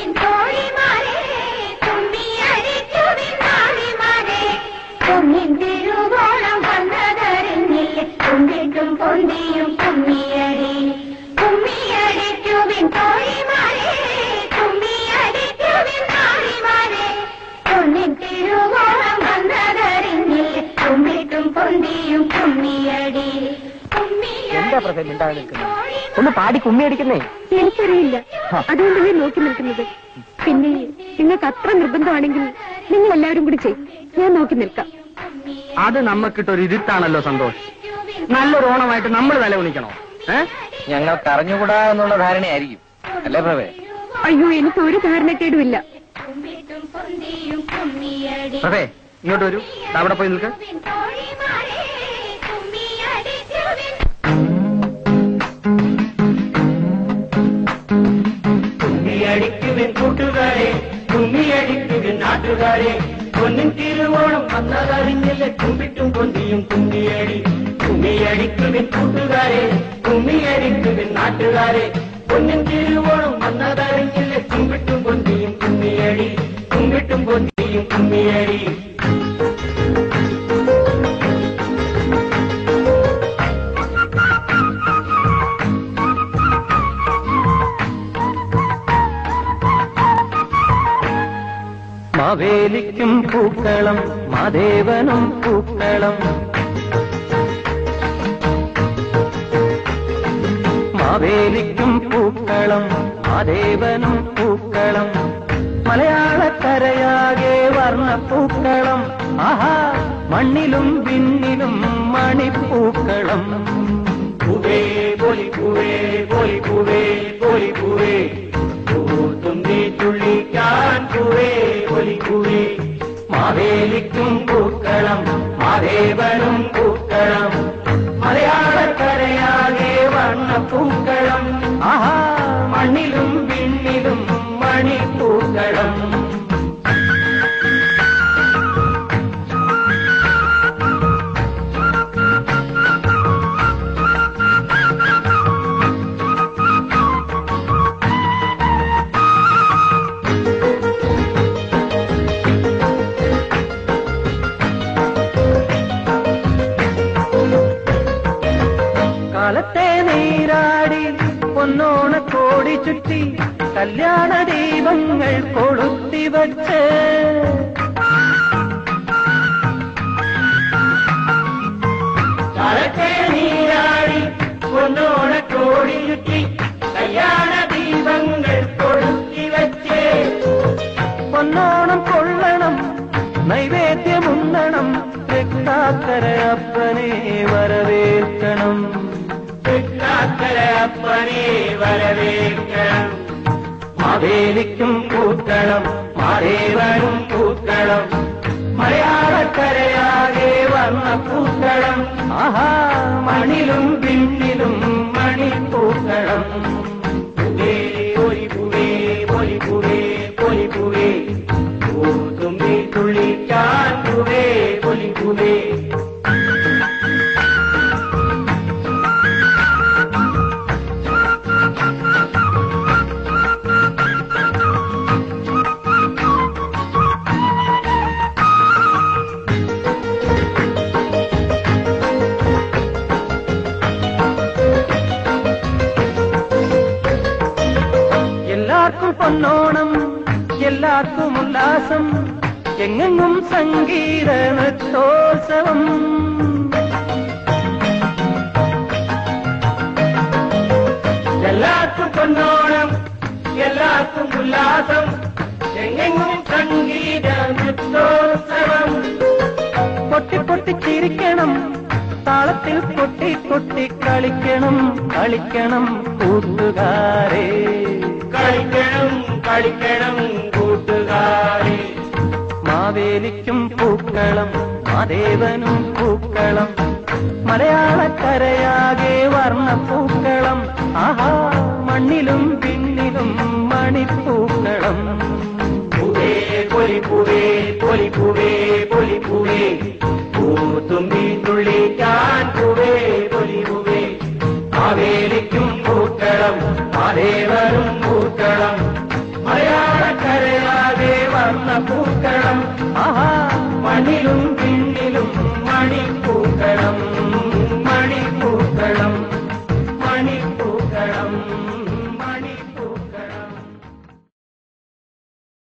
അടിക്കുവിൻ തോഴിമാരെ കുമ്മിയടിക്കുവിൻ നാളിമാരെ കുമ്മിൻ തിരുവോണം വന്നതറിഞ്ഞില്ലേ കുമ്പിട്ടും പൊന്തിയും കുമ്മിയടി കുമ്മിയടിക്കുവിൻ തോഴിമാരെ കുമ്മിയടിക്കുവിൻ നാളിമാരെ കുമ്മിൻ തിരുവോണം വന്നതറിഞ്ഞില്ലേ കുമ്പിട്ടും പൊന്തിയും കുമ്മിയടി എന്താ പ്രസേ മിണ്ടാതെ നിൽക്കുന്നത് ഒന്ന് പാടി കുമ്മി അടിക്കുന്നേ എനിക്കറിയില്ല അതുകൊണ്ട് ഞാൻ നോക്കി നിൽക്കുന്നത് പിന്നെ നിങ്ങൾക്ക് അത്ര നിർബന്ധമാണെങ്കിൽ നിങ്ങൾ എല്ലാവരും കൂടി ചെയ്യും ഞാൻ നോക്കി നിൽക്കാം അത് നമ്മക്കിട്ടൊരു ഇരുത്താണല്ലോ സന്തോഷ് നല്ലൊരു ഓണമായിട്ട് നമ്മൾ തല കുണിക്കണോ ഏ ഞങ്ങൾക്ക് അറിഞ്ഞുകൂടാ എന്നുള്ള ധാരണയായിരിക്കും അല്ലേ പ്രവേ അയ്യോ എനിക്ക് ഒരു ധാരണക്കേടുമില്ല കുമ്പിട്ടും പൊന്തിയും കുമ്മിയടി പ്രഭേ ഇങ്ങോട്ട് വരൂ ദാ അവിടെ പോയി നിൽക്ക് തോഴിമാരെ കുമ്മിയടിക്കുവിൻ കുമ്മിയടിക്കുവിൻ കൂട്ടുകാരെ കുമ്മിയടിക്കുവിൻ നാട്ടുകാരെ പൊന്നിൻ തിരുവോണം വന്നതറിഞ്ഞില്ല കുമ്പിട്ടും പൊന്തിയും കുമ്മിയടി കുമ്മിയടിക്കുവിൻ കൂട്ടുകാരെ കുമ്മിയടിക്കുവിൻ നാട്ടുകാരെ പൊന്നിൻ തിരുവോണം വന്നതറിഞ്ഞില്ല കുമ്പിട്ടും പൊന്തിയും കുമ്മിയടി കുമ്പിട്ടും പൊന്തിയും കുമ്മിയടി മാവേലിക്കും പൂക്കളം മാദേവനും പൂക്കളം മാവേലിക്കും പൂക്കളം മാദേവനും പൂക്കളം മലയാളക്കരയാകെ വർണ്ണപ്പൂക്കളം ആഹാ മണ്ണിലും പിന്നിലും മണിപ്പൂക്കളം പൂവേ പൊലി പൂവേ പൊലി പൂവേ പൊലി പൂവേ പൂത്തുമ്പി തുള്ളിക്കാൻ പൂവേ പൊലി പൂവേ മാവേലിക്കും പൂക്കളം മാദേവനും പൂക്കളം മലയാളക്കരയാകെ വർണ്ണപ്പൂക്കളം ആഹാ മണ്ണിലും വിണ്ണിലും മണിപ്പൂക്കളം കാലത്തെ നീരാടി പൊന്നോണ കോടി ചുറ്റി കല്യാണ ദീപങ്ങൾ കൊളുത്തി വച്ച് കാലത്തെ നീരാടി പൊന്നോണ കോടി ചുറ്റി കല്യാണ ദീപങ്ങൾ കൊളുത്തി വച്ച് പൊന്നോണം കൊള്ളണം നൈവേദ്യമുണ്ണണം തൃക്കാക്കര അപ്പനെ വരവേൽക്കണം തൃക്കാക്കര അപ്പനെ വരവേൽക്കണം മാവേലിക്കും പൂക്കളം മാദേവനും പൂക്കളം മലയാളക്കരയാകെ വന്ന പൂക്കളം ആഹാ മണിലും പിന്നിലും മണിപ്പൂക്കളം പൂവേ പൊലി പൂവേ പൊലി പൂവേ പൊലി പൂവേ പൂത്തുമ്പി തുള്ളിക്കാൻ പൂവേ പൊലി പൂവേ എല്ലാവർക്കും പൊന്നോണം എല്ലാവർക്കും ഉല്ലാസം എങ്ങെങ്ങും സംഗീത നൃത്തോത്സവം എല്ലാവർക്കും പൊന്നോണം എല്ലാവർക്കും ഉല്ലാസം എങ്ങെങ്ങും സംഗീത നൃത്തോത്സവം പൊട്ടി പൊട്ടി ചിരിക്കണം താളത്തിൽ കൊട്ടി കൊട്ടി കളിക്കണം കളിക്കണം കൂട്ടുകാരെ കളിക്കണം കളിക്കണം കൂട്ടുകാരെ മാവേലിക്കും പൂക്കളം മാദേവനും പൂക്കളം മലയാളക്കരയാകെ വർണ്ണപ്പൂക്കളം ആഹാ മണ്ണിലും പിന്നിലും മണിപ്പൂക്കളം പൂവേ പൊലി പൂവേ പൊലി പൂവേ പൊലി പൂവേ പൂത്തുമ്പി തുള്ളിക്കാൻ പൂവേ പൊലി പൂവേ മാവേലിക്കും പൂക്കളം മാദേവനും പൂക്കളം മലയാള മണിപ്പൂക്കളം ആഹാ മണ്ണിലും